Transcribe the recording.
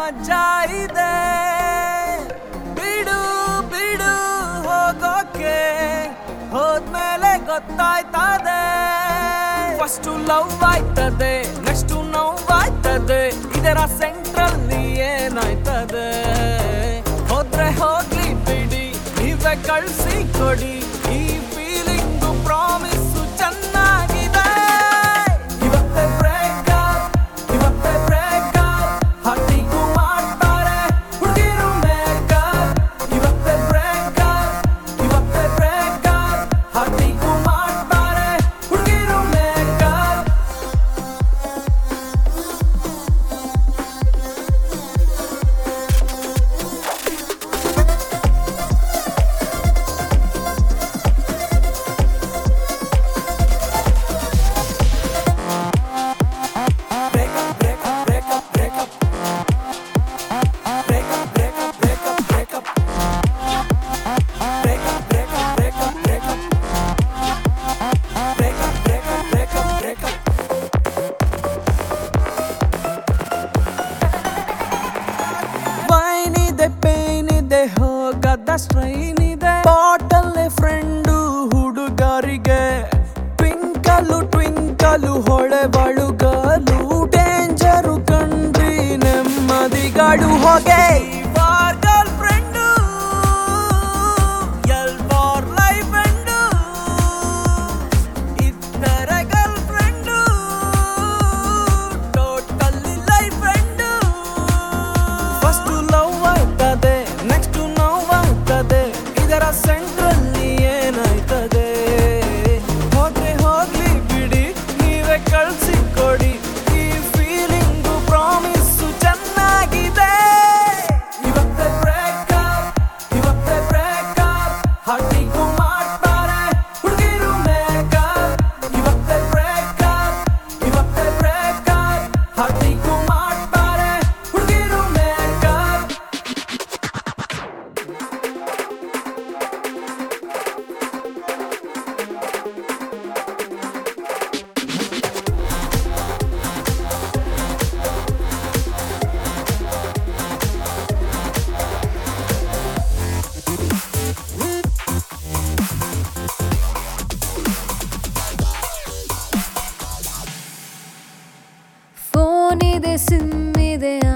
ಮಜಾ ಇದೆ ಬಿಡು ಬಿಡು ಹೋಗೋಕೆ ಹೋದ್ಮೇಲೆ ಗೊತ್ತಾಯ್ತದೆ ಫಸ್ಟ್ ಲವ್ ಆಯ್ತದೆ ನೆಕ್ಸ್ಟ್ ನೋವಾಯ್ತದೆ ಇದರ ಸೆಂಟ್ರಲ್ ಏನಾಯ್ತದೆ ಹೋದ್ರೆ ಹೋಗ್ಲಿ ಬಿಡಿ ನೀವೇ ಕಳ್ಸಿ ಕೊಡಿ ಈ ಫೀಲಿಂಗು ಪ್ರಾಮಿಸ್ಸು ಚೆನ್ನಾಗಿದೆ ಇವತ್ತೇ ಬ್ರೇಕಪ್ ಇವತ್ತೇ ಬ್ರೇಕಪ್ ಹಟ್ಟಿಗೂ ಮಾಡ್ತಾರೆ ಹುಡುಗಿರು ಮೇಕಪ್ ಇವತ್ತೇ ಬ್ರೇಕಪ್ ಇವತ್ತೇ ಬ್ರೇಕಪ್ ಹಟ್ಟಿಗೂ ಮಾಡ್ತಾರೆ ಹುಡುಗಿರು makeup breakup, breakup, breakup, breakup. Breakup, breakup, breakup, breakup. Breakup, breakup, breakup, breakup. Breakup, breakup, breakup, breakup. Wine ಇದೆ ಪೇನ್ ಇದೆ ಹೋಗದ ಸ್ಟ್ರೈನ್ ಇದೆ ಬಾಟಲ್ ಫ್ರೆಂಡು ಹುಡುಗರಿಗೆ ಟ್ವಿಂಕಲು ಟ್ವಿಂಕಲು ಹೊಳೆ ಬಳುಗಲು ಡೇಂಜರು ಕಂಡ್ರಿ ನೆಮ್ಮದಿಗಳು ಹೋಗೆ ಗರ್ಲ್ ಫ್ರೆಂಡು ಎಲ್ ಫಾರ್ ಲೈಫ್ ಎಂಡು ಇತರ girl friend totally life end first love ಆಯ್ತದೆ ನೆಕ್ಸ್ಟ್ ನೋವಾಗ್ತದೆ ಇದರ ಸೆಂಟ್ರಲ್ಲಿ ಏನಾಯ್ತದೆ ಹೋದ್ರೆ ಹೋಗ್ಲಿ ಬಿಡಿ ನೀವೇ ಕಳ್ಸಿ ಕೊಡಿ ಈ ಫೀಲಿಂಗು ಪ್ರಾಮಿಸ್ಸು ಚೆನ್ನಾಗಿದೆ ಇವತ್ತೇ ಬ್ರೇಕಪ್ ಇವತ್ತೇ ಬ್ರೇಕಪ್ ಹಟ್ಟಿಗೂ ಮಾಡ್ತಾರೆ ಹುಡುಗಿರು ಮೇಕಪ್ ಇವತ್ತೇ ಬ್ರೇಕಪ್ ಇವತ್ತೇ ಬ್ರೇಕಪ್ ಹಟ್ಟಿಗೂ ಮಾಡ್ತಾರೆ ಹುಡುಗಿರು ಮೇಕಪ್ ಫೋನ್ ಇದೆ ಸಿಮ್ ಇದೆ